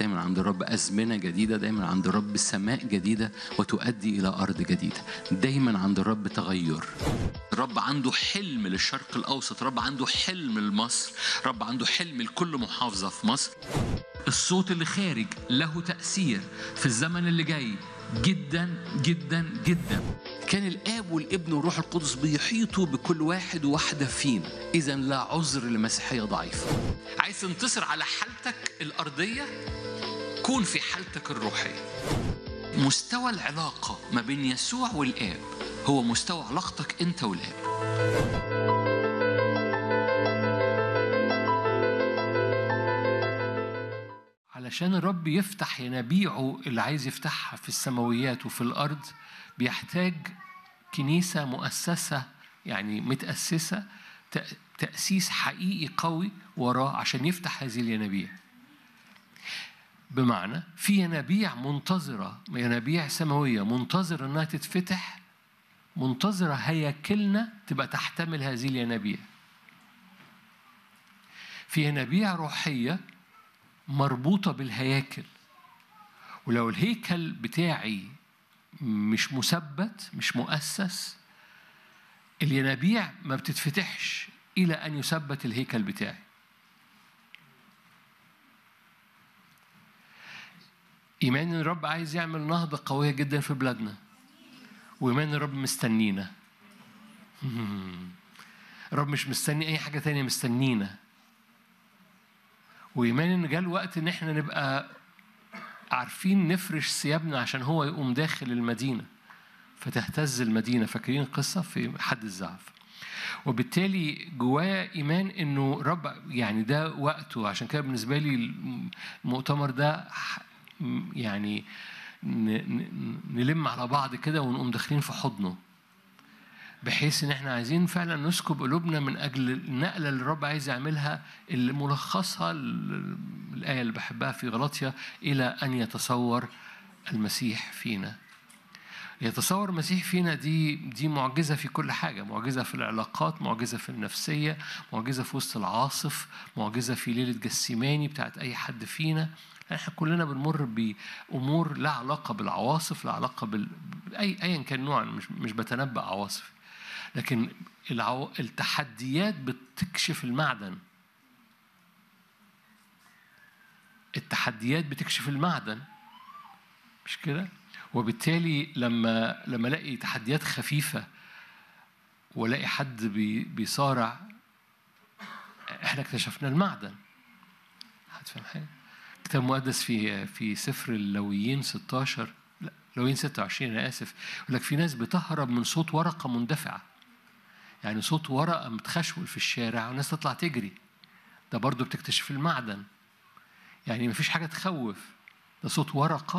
دايما عند الرب أزمنة جديدة دايما عند الرب سماء جديدة وتؤدي إلى أرض جديدة دايما عند الرب تغير الرب عنده حلم للشرق الأوسط الرب عنده حلم لمصر الرب عنده حلم لكل محافظة في مصر الصوت اللي خارج له تأثير في الزمن اللي جاي جدا جدا جدا كان الاب والابن والروح القدس بيحيطوا بكل واحد وواحده فينا اذا لا عذر لمسيحيه ضعيفه عايز تنتصر على حالتك الارضيه كون في حالتك الروحيه مستوى العلاقه ما بين يسوع والاب هو مستوى علاقتك انت والاب علشان الرب يفتح ينابيعه اللي عايز يفتحها في السماويات وفي الارض بيحتاج كنيسه مؤسسه يعني متاسسه تاسيس حقيقي قوي وراه عشان يفتح هذه الينابيع بمعنى في ينابيع منتظره ينابيع سماويه منتظره انها تتفتح منتظره هياكلنا تبقى تحتمل هذه الينابيع في ينابيع روحيه مربوطة بالهياكل ولو الهيكل بتاعي مش مثبت مش مؤسس الينابيع ما بتتفتحش إلى أن يثبت الهيكل بتاعي إيمان إن الرب عايز يعمل نهضة قوية جدا في بلادنا وإيمان الرب مستنينا الرب مش مستني أي حاجة تانية مستنينا وإيمان إن جاء الوقت إن إحنا نبقى عارفين نفرش ثيابنا عشان هو يقوم داخل المدينة فتهتز المدينة فاكرين القصة في حد الزعف وبالتالي جوايا إيمان إنه رب يعني ده وقته عشان كده بالنسبة لي المؤتمر ده يعني نلم على بعض كده ونقوم داخلين في حضنه بحيث ان احنا عايزين فعلا نسكب قلوبنا من اجل النقله اللي الرب عايز يعملها اللي ملخصها الايه اللي بحبها في غلطيا الى ان يتصور المسيح فينا. يتصور المسيح فينا دي دي معجزه في كل حاجه، معجزه في العلاقات، معجزه في النفسيه، معجزه في وسط العاصف، معجزه في ليله جسيماني بتاعت اي حد فينا. احنا كلنا بنمر بامور لا علاقه بالعواصف، لا علاقه بال اي ايا كان نوع مش مش بتنبأ عواصف. لكن العو... التحديات بتكشف المعدن التحديات بتكشف المعدن مش كده وبالتالي لما لما الاقي تحديات خفيفه والاقي حد بي... بيصارع احنا اكتشفنا المعدن هتفهم حاجه الكتاب المقدس في في سفر اللويين 16 لا لويين 26 انا اسف يقول لك في ناس بتهرب من صوت ورقه مندفعه يعني صوت ورقة متخشول في الشارع والناس تطلع تجري ده برضو بتكتشف المعدن يعني مفيش حاجة تخوف ده صوت ورقة